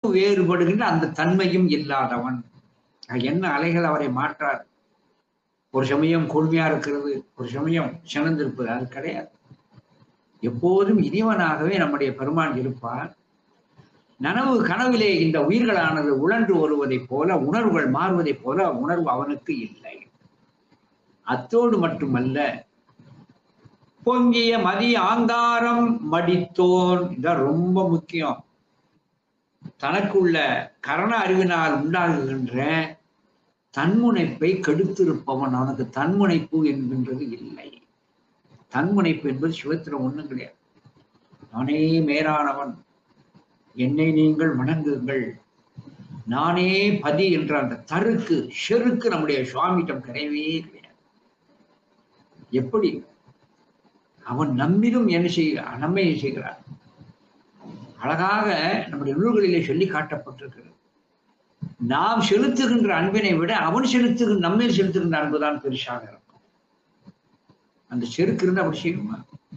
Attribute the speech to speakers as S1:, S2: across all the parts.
S1: வேறுபடுகின்ற அந்த தன்மையும் இல்லாதவன் என்ன அலைகள் அவரை மாற்றார் ஒரு சமயம் கொள்மையா இருக்கிறது ஒரு சமயம் சினந்திருப்பது அது கிடையாது எப்போதும் இனிவனாகவே நம்முடைய பெருமான் இருப்பார் நனவு கனவிலே இந்த உயிர்களானது உழன்று வருவதைப் போல உணர்வுகள் மாறுவதைப் போல உணர்வு அவனுக்கு இல்லை அத்தோடு மட்டுமல்ல பொங்கிய மதி ஆங்காரம் மடித்தோன் இதான் ரொம்ப முக்கியம் தனக்குள்ள கரண அறிவினால் உண்டாகுகின்ற தன்முனைப்பை கெடுத்திருப்பவன் அவனுக்கு தன்முனைப்பு என்கின்றது இல்லை தன்முனைப்பு என்பது சிவத்திரம் ஒண்ணும் கிடையாது நானே மேலானவன் என்னை நீங்கள் வணங்குங்கள் நானே பதி என்ற அந்த தருக்கு செருக்கு நம்முடைய சுவாமியிடம் கிடையவே கிடையாது எப்படி அவன் நம்மிலும் என்ன செய்ய நன்மையை செய்கிறான் அழகாக நம்முடைய நூல்களிலே சொல்லி காட்டப்பட்டிருக்கிறது நாம் செலுத்துகின்ற அன்பினை விட அவன் செலுத்துகின்ற நம்மில் செலுத்துகின்ற அன்புதான் பெருசாக இருக்கும் அந்த செருக்கு இருந்தா அப்படி செய்யுமா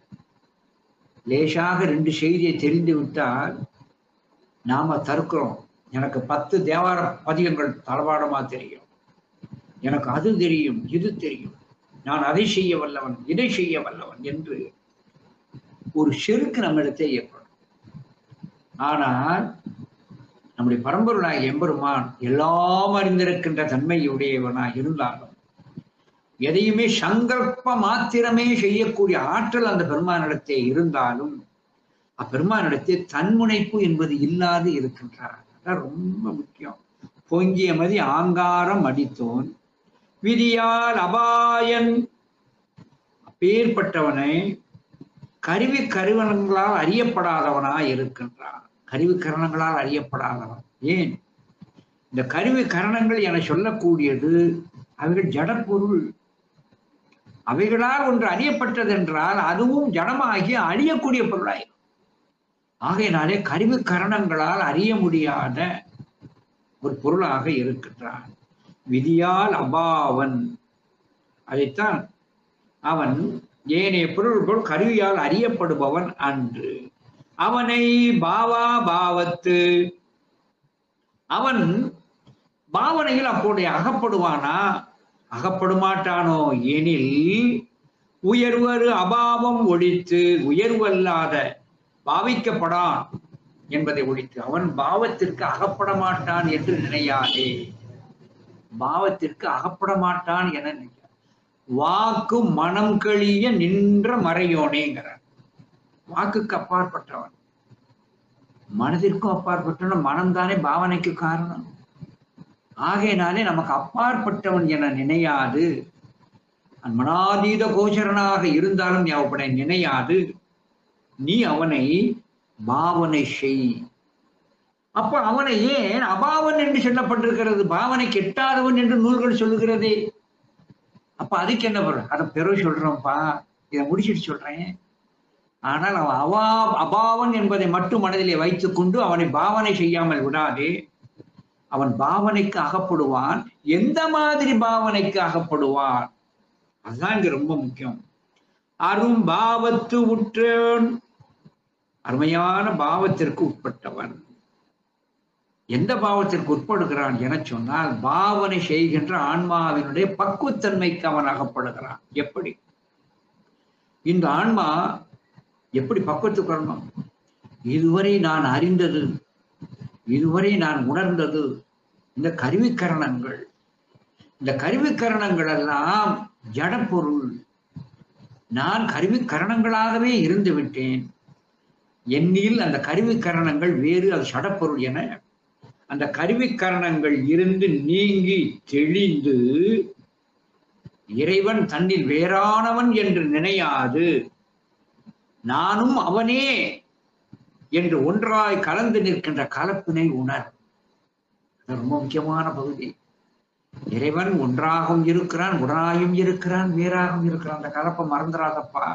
S1: லேசாக ரெண்டு செய்தியை தெரிந்து விட்டால் நாம தருக்கிறோம் எனக்கு பத்து தேவார பதிகங்கள் தளவாடமா தெரியும் எனக்கு அது தெரியும் இது தெரியும் நான் அதை செய்ய வல்லவன் இதை செய்ய வல்லவன் என்று ஒரு செருக்கு நம்மிடத்தே ஏற்படும் ஆனால் நம்முடைய பரம்பொருளாய் எம்பெருமான் எல்லாம் அறிந்திருக்கின்ற தன்மையுடையவனாய் இருந்தாலும் எதையுமே சங்கல்ப மாத்திரமே செய்யக்கூடிய ஆற்றல் அந்த பெருமானிடத்தே இருந்தாலும் அப்பெருமானிடத்தே தன்முனைப்பு என்பது இல்லாது இருக்கின்றார் அதான் ரொம்ப முக்கியம் பொங்கிய மதி ஆங்காரம் அடித்தோன் விதியால் அபாயன் அப்பேற்பட்டவனை கருவி கருவனங்களால் அறியப்படாதவனாய் இருக்கின்றான் கருவி கரணங்களால் அறியப்படாதவன் ஏன் இந்த கருவி கரணங்கள் என சொல்லக்கூடியது அவைகள் ஜடப்பொருள் அவைகளால் ஒன்று அறியப்பட்டதென்றால் அதுவும் ஜடமாகி அழியக்கூடிய பொருளாய் ஆகையினாலே கருவி கரணங்களால் அறிய முடியாத ஒரு பொருளாக இருக்கின்றான் விதியால் அபாவன் அதைத்தான் அவன் ஏனைய பொருள் போல் கருவியால் அறியப்படுபவன் அன்று அவனை பாவா பாவத்து அவன் பாவனையில் அப்போடைய அகப்படுவானா அகப்படுமாட்டானோ எனில் உயர்வரு அபாவம் ஒழித்து உயர்வல்லாத பாவிக்கப்படான் என்பதை ஒழித்து அவன் பாவத்திற்கு அகப்பட மாட்டான் என்று நினையாதே பாவத்திற்கு அகப்பட மாட்டான் என நினைக்க வாக்கு மனம் கழிய நின்ற மறையோனேங்கிறார் வாக்குக்கு அப்பாற்பட்டவன் மனதிற்கும் அப்பாற்பட்டவன் மனம்தானே பாவனைக்கு காரணம் ஆகையினாலே நமக்கு அப்பாற்பட்டவன் என நினையாது மனாதீத கோச்சரனாக இருந்தாலும் நீ அவனை நினையாது நீ அவனை பாவனை செய் அப்ப அவனை ஏன் அபாவன் என்று சொல்லப்பட்டிருக்கிறது பாவனை கெட்டாதவன் என்று நூல்கள் சொல்லுகிறதே அப்ப அதுக்கு என்ன பொருள் அதை பெரு சொல்றோம்ப்பா இதை முடிச்சிட்டு சொல்றேன் ஆனால் அவன் அவா அபாவன் என்பதை மட்டும் மனதிலே வைத்துக் கொண்டு அவனை பாவனை செய்யாமல் விடாதே அவன் பாவனைக்கு அகப்படுவான் எந்த மாதிரி பாவனைக்கு அகப்படுவான் அதுதான் இங்க ரொம்ப முக்கியம் அரும் பாவத்து உற்றேன் அருமையான பாவத்திற்கு உட்பட்டவன் எந்த பாவத்திற்கு உட்படுகிறான் என சொன்னால் பாவனை செய்கின்ற ஆன்மாவினுடைய பக்குவத்தன்மைக்கு அவன் அகப்படுகிறான் எப்படி இந்த ஆன்மா எப்படி பக்குவத்துக்கு வரணும் இதுவரை நான் அறிந்தது இதுவரை நான் உணர்ந்தது இந்த கருவிக்கரணங்கள் இந்த கருவிக்கரணங்கள் எல்லாம் ஜடப்பொருள் நான் கருவிக்கரணங்களாகவே இருந்து விட்டேன் என்னில் அந்த கருவிக்கரணங்கள் வேறு அது சடப்பொருள் என அந்த கருவிக்கரணங்கள் இருந்து நீங்கி தெளிந்து இறைவன் தன்னில் வேறானவன் என்று நினையாது நானும் அவனே என்று ஒன்றாய் கலந்து நிற்கின்ற கலப்பினை உணர் அது ரொம்ப முக்கியமான பகுதி இறைவன் ஒன்றாகவும் இருக்கிறான் உடனாயும் இருக்கிறான் வேறாகவும் இருக்கிறான் அந்த கலப்பை மறந்துடாதப்பா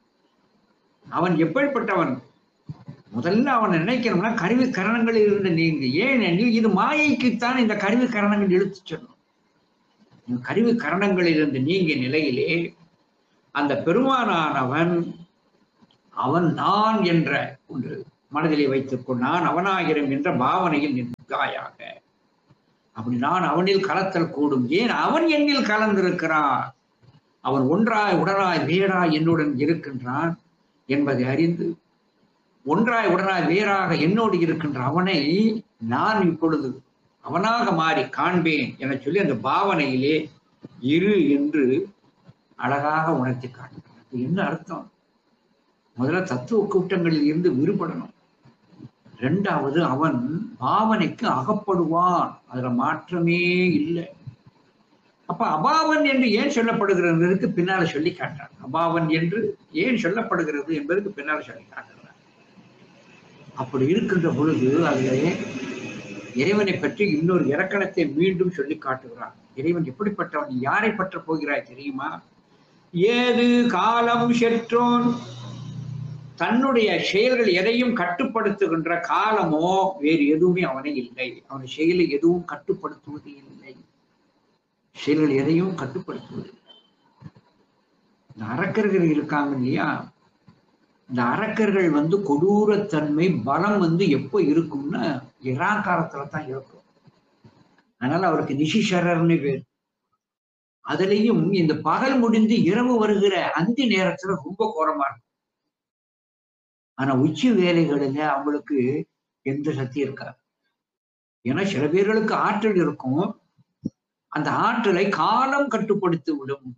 S1: அவன் எப்படிப்பட்டவன் முதல்ல அவன் நினைக்கணும்னா கருவி கரணங்களில் இருந்து நீங்க ஏனெனில் இது மாயைக்குத்தான் இந்த கருவி கரணங்கள் இழுத்து சொன்னோம் கருவி கரணங்களில் இருந்து நீங்க நிலையிலே அந்த பெருமானானவன் அவன் நான் என்ற ஒன்று மனதிலே வைத்துக் கொண்டு நான் அவனாகிறேன் என்ற பாவனையில் நின்று துர்காயாக அப்படி நான் அவனில் கலத்தல் கூடும் ஏன் அவன் என்னில் கலந்திருக்கிறான் அவன் ஒன்றாய் உடனாய் வேறாய் என்னுடன் இருக்கின்றான் என்பதை அறிந்து ஒன்றாய் உடனாய் வேறாக என்னோடு இருக்கின்ற அவனை நான் இப்பொழுது அவனாக மாறி காண்பேன் என சொல்லி அந்த பாவனையிலே இரு என்று அழகாக உணர்த்தி காட்டுகிறான் இது என்ன அர்த்தம் முதல்ல தத்துவ கூட்டங்களில் இருந்து விடுபடணும் ரெண்டாவது அவன் பாவனைக்கு அகப்படுவான் அதுல மாற்றமே இல்லை அப்ப அபாவன் என்று ஏன் சொல்லப்படுகிறதுக்கு பின்னால சொல்லி காட்டுறான் அபாவன் என்று ஏன் சொல்லப்படுகிறது என்பதற்கு பின்னால சொல்லி காட்டுறான் அப்படி இருக்கின்ற பொழுது அதுல இறைவனை பற்றி இன்னொரு இலக்கணத்தை மீண்டும் சொல்லி காட்டுகிறான் இறைவன் எப்படிப்பட்டவன் நீ யாரை பற்ற போகிறாய் தெரியுமா ஏது காலம் செற்றோன் தன்னுடைய செயல்கள் எதையும் கட்டுப்படுத்துகின்ற காலமோ வேறு எதுவுமே அவனை இல்லை அவனுடைய செயலை எதுவும் கட்டுப்படுத்துவது இல்லை செயல்கள் எதையும் கட்டுப்படுத்துவது இல்லை இந்த அரக்கர்கள் இருக்காங்க இல்லையா இந்த அரக்கர்கள் வந்து கொடூரத்தன்மை பலம் வந்து எப்போ இருக்கும்னா இராக்காலத்துல தான் இருக்கும் அதனால அவருக்கு நிஷிஷரர்னு பேர் அதுலயும் இந்த பகல் முடிந்து இரவு வருகிற அந்தி நேரத்துல ரொம்ப கோரமா இருக்கும் ஆனா உச்சி வேலைகளில அவங்களுக்கு எந்த சக்தி இருக்காது ஏன்னா சில பேர்களுக்கு ஆற்றல் இருக்கும் அந்த ஆற்றலை காலம் கட்டுப்படுத்தி விடும்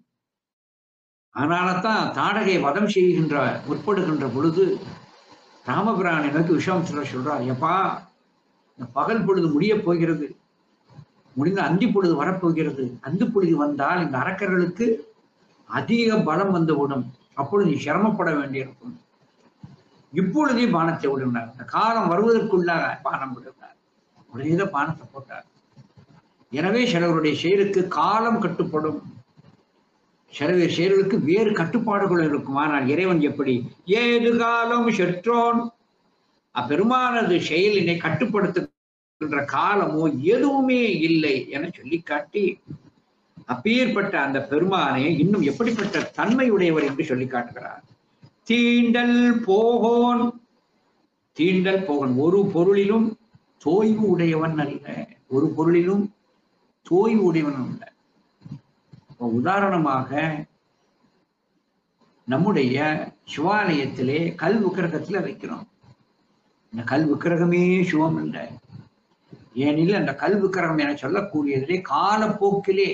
S1: அதனாலதான் தாடகை வதம் செய்கின்ற முற்படுகின்ற பொழுது ராமபிரானை நோக்கி விஸ்வாமித்திரர் சொல்றார் எப்பா இந்த பகல் பொழுது முடிய போகிறது முடிந்த அந்தி பொழுது வரப்போகிறது அந்தி பொழுது வந்தால் இந்த அரக்கர்களுக்கு அதிக பலம் வந்துவிடும் அப்பொழுது நீ சிரமப்பட வேண்டியிருக்கும் இப்பொழுதே பானத்தை விடுனார் இந்த காலம் வருவதற்குள்ளாக பானம் விடுனார் உடனே தான் பானத்தை போட்டார் எனவே சிலருடைய செயலுக்கு காலம் கட்டுப்படும் சில பேர் செயல்களுக்கு வேறு கட்டுப்பாடுகள் இருக்கும் ஆனால் இறைவன் எப்படி ஏது காலம் செற்றோன் அப்பெருமானது செயலினை கட்டுப்படுத்துகின்ற காலமோ எதுவுமே இல்லை என சொல்லி காட்டி அப்பேற்பட்ட அந்த பெருமானை இன்னும் எப்படிப்பட்ட தன்மையுடையவர் என்று சொல்லி காட்டுகிறார் தீண்டல் போகோன் தீண்டல் போகன் ஒரு பொருளிலும் தோய்வு உடையவன் அல்ல ஒரு பொருளிலும் தோய்வு உடையவன் அல்ல இப்ப உதாரணமாக நம்முடைய சிவாலயத்திலே கல் விக்கிரகத்துல வைக்கிறோம் இந்த கல் விக்கிரகமே சிவம் இல்லை ஏனெனில் அந்த கல் விக்கிரகம் என சொல்லக்கூடியதிலே காலப்போக்கிலே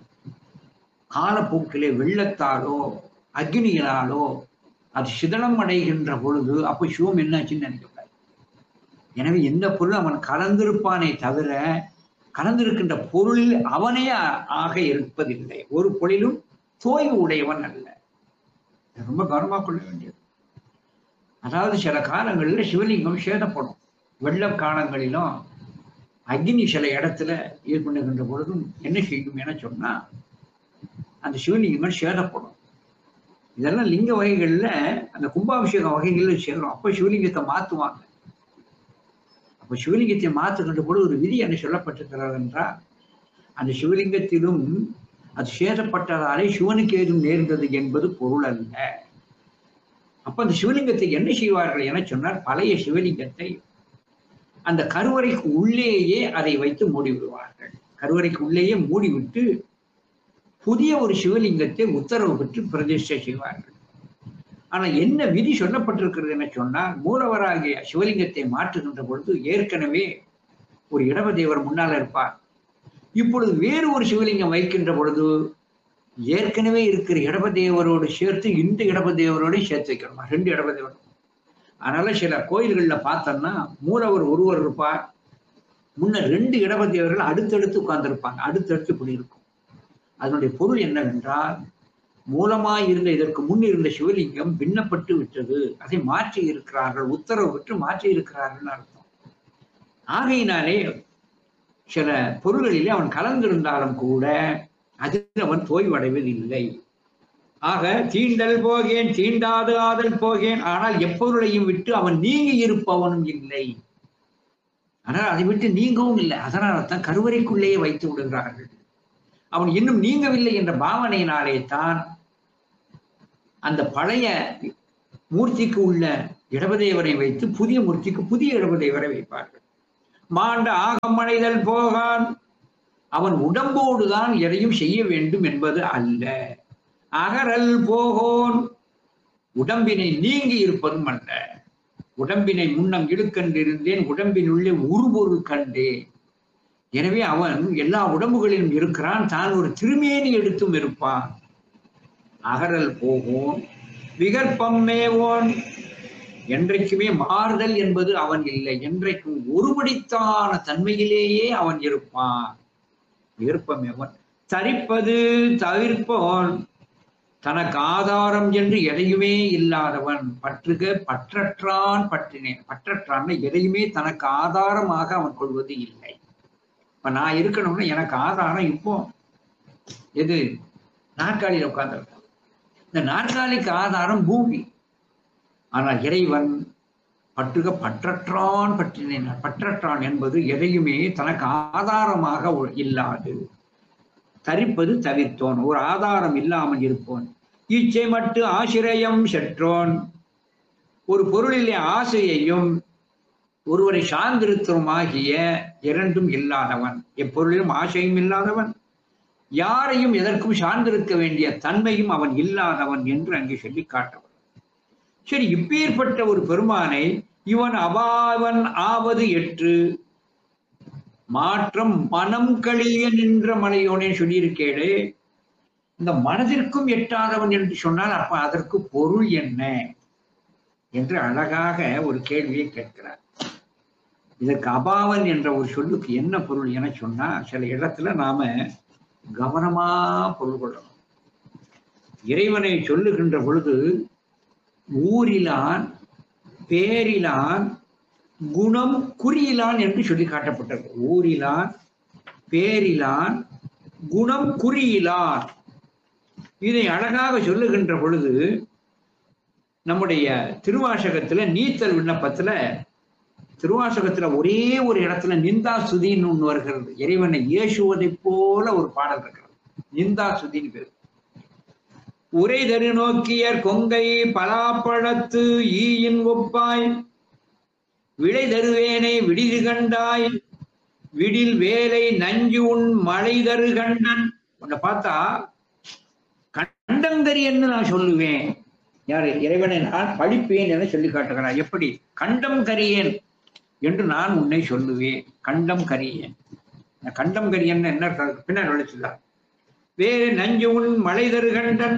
S1: காலப்போக்கிலே வெள்ளத்தாலோ அக்னியினாலோ அது சிதலம் அடைகின்ற பொழுது அப்போ சிவம் என்னாச்சுன்னு நினைக்கக்கூடாது எனவே எந்த பொருள் அவன் கலந்திருப்பானே தவிர கலந்திருக்கின்ற பொருளில் அவனே ஆக இருப்பதில்லை ஒரு பொருளிலும் தோய்வு உடையவன் அல்ல ரொம்ப கவனமா கொள்ள வேண்டியது அதாவது சில காலங்களில் சிவலிங்கம் சேதப்படும் வெள்ள காலங்களிலும் அக்னி சில இடத்துல இது பண்ணுகின்ற பொழுதும் என்ன செய்யும் என சொன்னா அந்த சிவலிங்கங்கள் சேதப்படும் இதெல்லாம் லிங்க வகைகள்ல அந்த கும்பாபிஷேக வகைகள்ல சேரும் அப்ப சிவலிங்கத்தை மாத்துவாங்க அப்ப சிவலிங்கத்தை மாற்றுகின்ற பொழுது ஒரு விதி என்ன சொல்லப்பட்டிருக்கிறது என்றால் அந்த சிவலிங்கத்திலும் அது சேதப்பட்டதாலே சிவனுக்கு ஏதும் நேர்ந்தது என்பது பொருள் அல்ல அப்ப அந்த சிவலிங்கத்தை என்ன செய்வார்கள் என சொன்னார் பழைய சிவலிங்கத்தை அந்த கருவறைக்கு உள்ளேயே அதை வைத்து மூடி விடுவார்கள் கருவறைக்கு உள்ளேயே மூடிவிட்டு புதிய ஒரு சிவலிங்கத்தை உத்தரவு பெற்று பிரதிஷ்டை செய்வார்கள் ஆனா என்ன விதி சொல்லப்பட்டிருக்கிறது என சொன்னால் மூலவராகிய சிவலிங்கத்தை மாற்றுகின்ற பொழுது ஏற்கனவே ஒரு இடவதேவர் முன்னால் இருப்பார் இப்பொழுது வேறு ஒரு சிவலிங்கம் வைக்கின்ற பொழுது ஏற்கனவே இருக்கிற இடபதேவரோடு சேர்த்து இந்த இடபதேவரோடு சேர்த்து வைக்கணுமா ரெண்டு இடபதேவர் அதனால சில கோயில்கள்ல பார்த்தோம்னா மூலவர் ஒருவர் இருப்பார் முன்ன ரெண்டு இடபதேவர்கள் அடுத்தடுத்து உட்கார்ந்துருப்பாங்க அடுத்தடுத்து இப்படி இருக்கும் அதனுடைய பொருள் என்னவென்றால் மூலமாய் இருந்த இதற்கு முன் இருந்த சிவலிங்கம் பின்னப்பட்டு விட்டது அதை மாற்றி இருக்கிறார்கள் உத்தரவு பெற்று மாற்றி இருக்கிறார்கள் அர்த்தம் ஆகையினாலே சில பொருள்களிலே அவன் கலந்திருந்தாலும் கூட அதில் அவன் தோய்வடைவதில்லை ஆக தீண்டல் போகேன் தீண்டாது ஆதல் போகேன் ஆனால் எப்பொருளையும் விட்டு அவன் நீங்கி இருப்பவனும் இல்லை ஆனால் அதை விட்டு நீங்கவும் இல்லை அதனால தான் கருவறைக்குள்ளேயே வைத்து விடுகிறார்கள் அவன் இன்னும் நீங்கவில்லை என்ற பாவனையினாலே தான் அந்த பழைய மூர்த்திக்கு உள்ள இடபதேவரை வைத்து புதிய மூர்த்திக்கு புதிய இடபதேவரை வைப்பார்கள் மாண்ட ஆகமடைதல் போகான் அவன் உடம்போடுதான் எதையும் செய்ய வேண்டும் என்பது அல்ல அகரல் போகோன் உடம்பினை நீங்கி இருப்பதும் அல்ல உடம்பினை முன்னம் இழுக்கண்டிருந்தேன் உடம்பினுள்ளே உருபொருள் கண்டேன் எனவே அவன் எல்லா உடம்புகளிலும் இருக்கிறான் தான் ஒரு திருமேனி எடுத்தும் இருப்பான் அகரல் போவோன் விகற்பம் மேவோன் என்றைக்குமே மாறுதல் என்பது அவன் இல்லை என்றைக்கும் ஒருபடித்தான தன்மையிலேயே அவன் இருப்பான் விருப்பம் எவன் தரிப்பது தவிர்ப்பவன் தனக்கு ஆதாரம் என்று எதையுமே இல்லாதவன் பற்றுக பற்றற்றான் பற்றினேன் பற்றற்றான் எதையுமே தனக்கு ஆதாரமாக அவன் கொள்வது இல்லை இப்ப நான் இருக்கணும்னா எனக்கு ஆதாரம் இப்போ எது நாற்காலியில் உட்கார்ந்து இந்த நாற்காலிக்கு ஆதாரம் பூமி ஆனால் இறைவன் பற்றுக பற்றற்றான் பற்றினேன் பற்றற்றான் என்பது எதையுமே தனக்கு ஆதாரமாக இல்லாது தரிப்பது தவிர்த்தோன் ஒரு ஆதாரம் இல்லாமல் இருப்போன் இச்சை மட்டு ஆசிரியம் செற்றோன் ஒரு பொருளிலே ஆசையையும் ஒருவரை சார்ந்திருத்தமாகிய இரண்டும் இல்லாதவன் எப்பொருளிலும் ஆசையும் இல்லாதவன் யாரையும் எதற்கும் சார்ந்திருக்க வேண்டிய தன்மையும் அவன் இல்லாதவன் என்று அங்கே சொல்லி காட்டவன் சரி இப்பேற்பட்ட ஒரு பெருமானை இவன் அபாவன் ஆவது எற்று மாற்றம் மனம் கழிய நின்ற மலையோனே சொல்லியிருக்கேடே இந்த மனதிற்கும் எட்டாதவன் என்று சொன்னால் அப்ப அதற்கு பொருள் என்ன என்று அழகாக ஒரு கேள்வியை கேட்கிறார் இதற்கு அபாவன் என்ற ஒரு சொல்லுக்கு என்ன பொருள் என சொன்னா சில இடத்துல நாம கவனமா பொருள் கொள்ளணும் இறைவனை சொல்லுகின்ற பொழுது ஊரிலான் பேரிலான் குணம் குறியிலான் என்று சொல்லி காட்டப்பட்டது ஊரிலான் பேரிலான் குணம் குறியிலான் இதை அழகாக சொல்லுகின்ற பொழுது நம்முடைய திருவாசகத்துல நீத்தல் விண்ணப்பத்துல திருவாசகத்துல ஒரே ஒரு இடத்துல நிந்தா சுதின்னு ஒண்ணு வருகிறது இறைவனை ஏசுவதைப் போல ஒரு பாடல் இருக்கிறது நிந்தா சுதின்னு பேர் உரை தரு நோக்கியர் கொங்கை பலாப்பழத்து ஈயின் ஒப்பாய் விடை தருவேனை விடிது கண்டாய் விடில் வேலை நஞ்சு உன் மழை தரு கண்டன் உன்னை பார்த்தா கண்டங்கரியன்னு நான் சொல்லுவேன் யாரு இறைவனை நான் படிப்பேன் என சொல்லி காட்டுகிறார் எப்படி கண்டம் கரியேன் என்று நான் உன்னை சொல்லுவேன் கண்டம் கரியேன் கண்டம் கரியன் என்ன பின்னர் விளைச்சுள்ளார் வேறு நஞ்சு உன் மலை தரு கண்டன்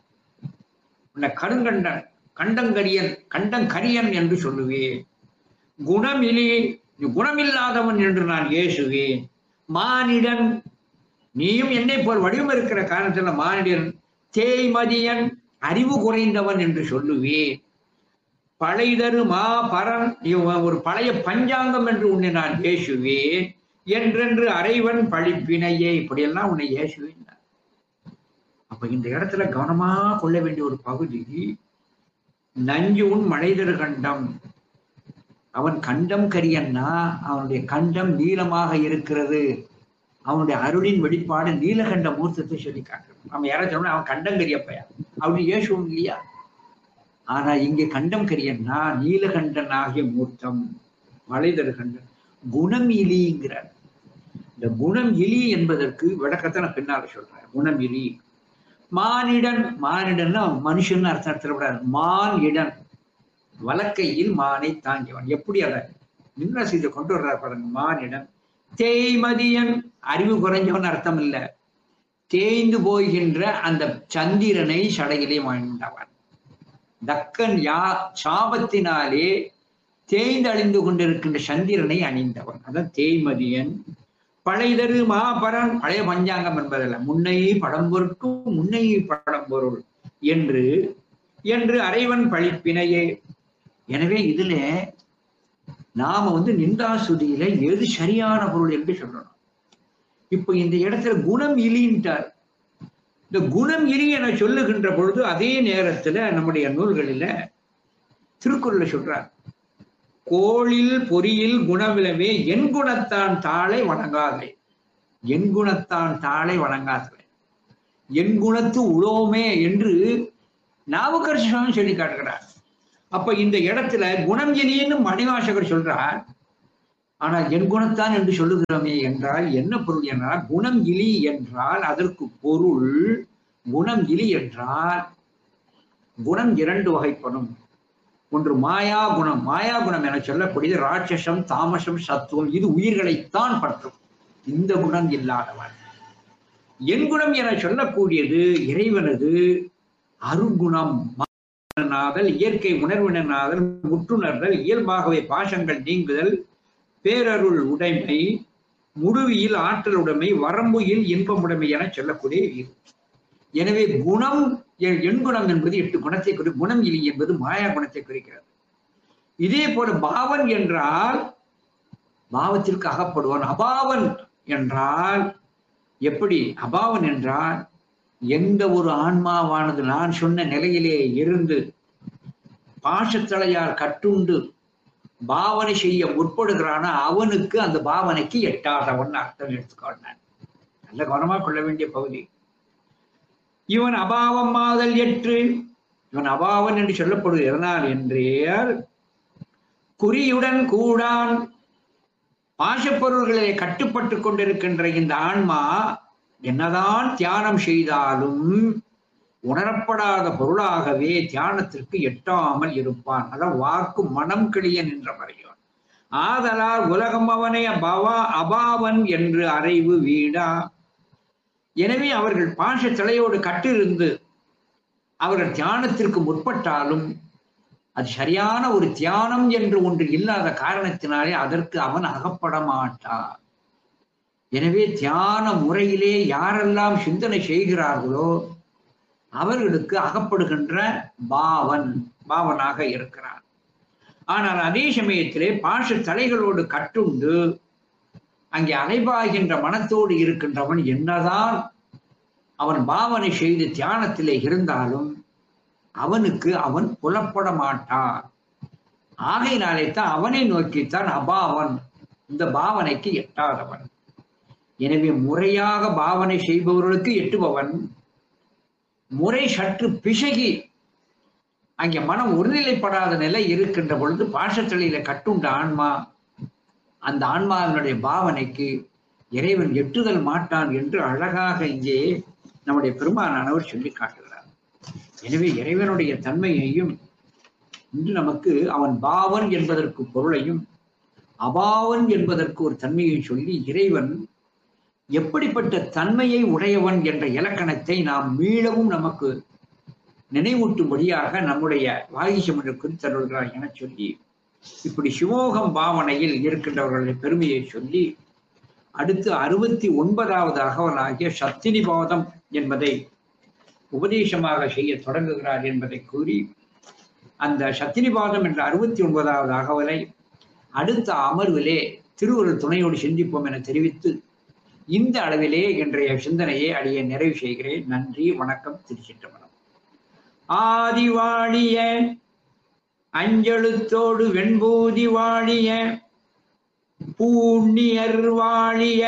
S1: உன்னை கருங்கண்டன் கண்டங்கரியன் கண்டங்கரியன் என்று சொல்லுவேன் குணமிலி குணமில்லாதவன் என்று நான் ஏசுவேன் மானிடன் நீயும் என்னை போல் வடிவம் இருக்கிற காரணத்துல மானிடன் தேய்மதியன் அறிவு குறைந்தவன் என்று சொல்லுவேன் பழைதரு மா பரன் ஒரு பழைய பஞ்சாங்கம் என்று உன்னை நான் ஏசுவேன் என்றென்று அறைவன் பழிப்பினையே இப்படியெல்லாம் உன்னை ஏசுவேன் அப்ப இந்த இடத்துல கவனமா கொள்ள வேண்டிய ஒரு பகுதி நஞ்சு உன் மழைதரு கண்டம் அவன் கண்டம் கரியன்னா அவனுடைய கண்டம் நீளமாக இருக்கிறது அவனுடைய அருளின் வெளிப்பாடு நீலகண்ட மூர்த்தத்தை சொல்லி காட்டுறான் நம்ம யாராவது சொன்னா அவன் கண்டம் கரியப்பையா அப்படின்னு ஏசுவோம் இல்லையா ஆனா இங்க கண்டம் கரியன்னா நீலகண்டன் ஆகிய மூர்த்தம் மலைதரு கண்டன் குணம் இலிங்கிறார் இந்த குணம் இலி என்பதற்கு விளக்கத்தை நான் பின்னால சொல்றேன் குணம் இலி மானிடன் மானிடன்னா மனுஷன் அர்த்தம் சொல்லக்கூடாது மான் இடன் வலக்கையில் மானை தாங்கியவன் எப்படி அதை நின்ற செய்து கொண்டு வர்றார் பாருங்க மானிடன் தேய்மதியன் அறிவு குறைஞ்சவன் அர்த்தம் இல்ல தேய்ந்து போகின்ற அந்த சந்திரனை சடையிலே வாழ்ந்தவன் தக்கன் யா சாபத்தினாலே தேய்ந்து அழிந்து கொண்டிருக்கின்ற சந்திரனை அணிந்தவன் அதான் தேய்மதியன் பழைதரு மாபரன் பழைய பஞ்சாங்கம் என்பதல்ல முன்னை படம்பொருட்கும் முன்னை படம்பொருள் என்று என்று அறைவன் பழிப்பினையே எனவே இதுல நாம வந்து நிந்தாசுதியில எது சரியான பொருள் என்று சொல்லணும் இப்ப இந்த இடத்துல குணம் இலின்ட்டார் இந்த குணம் இலி என சொல்லுகின்ற பொழுது அதே நேரத்துல நம்முடைய நூல்களில திருக்குறளை சொல்றார் கோளில் பொறியில் குணவிலவே என் குணத்தான் தாளை வணங்காதே என் குணத்தான் தாளை வணங்காதே என் குணத்து உலோமே என்று நாவுக்கரசு சுவாமி சொல்லி காட்டுகிறார் அப்ப இந்த இடத்துல குணம் இலின்னு மணிவாசகர் சொல்றார் ஆனால் என் குணத்தான் என்று சொல்லுகிறோமே என்றால் என்ன பொருள் என்றால் குணம் இலி என்றால் அதற்கு பொருள் குணம் இலி என்றால் குணம் இரண்டு வகைப்படும் ஒன்று மாயா குணம் மாயா குணம் என சொல்லக்கூடியது ராட்சசம் தாமசம் சத்துவம் இது உயிர்களைத்தான் பற்றும் இந்த குணம் இல்லாதவன் என் குணம் என சொல்லக்கூடியது இறைவனது அருகுணம் நாதல் இயற்கை உணர்வினாதல் முற்றுணர்தல் இயல்பாகவே பாசங்கள் நீங்குதல் பேரருள் உடைமை முடுவியில் ஆற்றல் உடைமை வரம்புயில் இன்பமுடைமை என சொல்லக்கூடிய இது எனவே குணம் எ- எண் குணம் என்பது எட்டு குணத்தை குறி குணம் இலி என்பது மாயா குணத்தை குறிக்கிறது இதே போல பாவன் என்றால் பாவத்திற்கு அகப்படுவான் அபாவன் என்றால் எப்படி அபாவன் என்றால் எந்த ஒரு ஆன்மாவானது நான் சொன்ன நிலையிலே இருந்து பாசத்தலையால் கட்டுண்டு பாவனை செய்ய முற்படுகிறானா அவனுக்கு அந்த பாவனைக்கு எட்டாதவன் அர்த்தம் எடுத்துக்கொண்டான் நல்ல கவனமா கொள்ள வேண்டிய பகுதி இவன் அபாவம் மாதல் எற்று இவன் அபாவன் என்று சொல்லப்படுவது எதனால் என்றால் குறியுடன் கூடான் பாசப்பொருள்களை கட்டுப்பட்டு கொண்டிருக்கின்ற இந்த ஆன்மா என்னதான் தியானம் செய்தாலும் உணரப்படாத பொருளாகவே தியானத்திற்கு எட்டாமல் இருப்பான் அதான் வாக்கு மனம் கிளிய நின்ற மறையோன் ஆதலால் உலகம் அவனை அபவா அபாவன் என்று அறைவு வீடா எனவே அவர்கள் பாச தலையோடு கட்டிருந்து அவர்கள் தியானத்திற்கு முற்பட்டாலும் அது சரியான ஒரு தியானம் என்று ஒன்று இல்லாத காரணத்தினாலே அதற்கு அவன் அகப்பட மாட்டான் எனவே தியான முறையிலே யாரெல்லாம் சிந்தனை செய்கிறார்களோ அவர்களுக்கு அகப்படுகின்ற பாவன் பாவனாக இருக்கிறான் ஆனால் அதே சமயத்திலே பாச தலைகளோடு கட்டுண்டு அங்கே அலைபாய்கின்ற மனத்தோடு இருக்கின்றவன் என்னதான் அவன் பாவனை செய்து தியானத்திலே இருந்தாலும் அவனுக்கு அவன் புலப்பட மாட்டான் ஆகையினாலே தான் அவனை நோக்கித்தான் அபாவன் இந்த பாவனைக்கு எட்டாதவன் எனவே முறையாக பாவனை செய்பவர்களுக்கு எட்டுபவன் முறை சற்று பிசகி அங்கே மனம் ஒருநிலைப்படாத நிலை இருக்கின்ற பொழுது பாசத்தலையில கட்டுண்ட ஆன்மா அந்த ஆன்மாவினுடைய பாவனைக்கு இறைவன் எட்டுதல் மாட்டான் என்று அழகாக இங்கே நம்முடைய பெருமானானவர் சொல்லி காட்டுகிறார் எனவே இறைவனுடைய தன்மையையும் இன்று நமக்கு அவன் பாவன் என்பதற்கு பொருளையும் அபாவன் என்பதற்கு ஒரு தன்மையை சொல்லி இறைவன் எப்படிப்பட்ட தன்மையை உடையவன் என்ற இலக்கணத்தை நாம் மீளவும் நமக்கு நினைவூட்டும்படியாக நம்முடைய வாகிசம் என்று குறித்தருள்கிறார் என சொல்லி இப்படி சிவோகம் பாவனையில் இருக்கின்றவர்களுடைய பெருமையை சொல்லி அடுத்து அறுபத்தி ஒன்பதாவது அகவலாகிய சத்தினிபாதம் என்பதை உபதேசமாக செய்ய தொடங்குகிறார் என்பதை கூறி அந்த சத்தினிபாதம் என்ற அறுபத்தி ஒன்பதாவது அகவலை அடுத்த அமர்விலே திருவருள் துணையோடு சிந்திப்போம் என தெரிவித்து இந்த அளவிலே இன்றைய சிந்தனையை அடைய நிறைவு செய்கிறேன் நன்றி வணக்கம் திருச்சிற்றம்பலம் ஆதி வாழிய அஞ்செழுத்தோடு வெண்பூதி வாழிய பூண்ணியர் வாழிய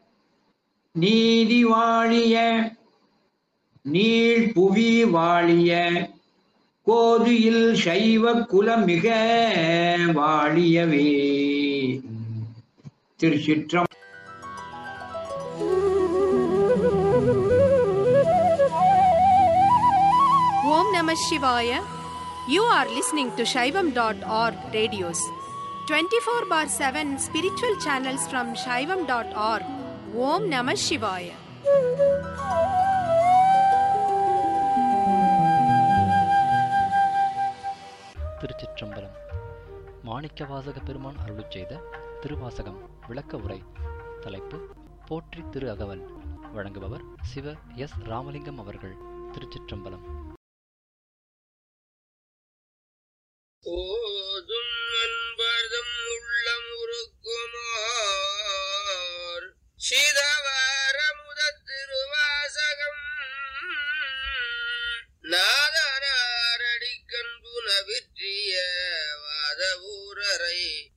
S1: நீதி வாழிய நீள் புவி வாழிய கோதுயில் சைவ குலமிக வாழியவே திருச்சிற்றம்
S2: Om Namah Shivaya. You are listening to Shaivam.org radios. 24 bar 7 spiritual channels from Shaivam.org. Om Namah Shivaya.
S3: திருச்சிற்றம்பலம் மாணிக்கவாசக பெருமான் அருளிச் செய்த திருவாசகம் விளக்க உரை தலைப்பு போற்றி திரு அகவல் வழங்குபவர் சிவ எஸ் ராமலிங்கம் அவர்கள் திருச்சிற்றம்பலம்
S4: ஓதும் அன்பர்தம் உள்ளம் உருக்குமார் சிதவார முதத் திருவாசகம் நாதனாரடிக்கண்பு நவிற்றிய வாத ஊரரை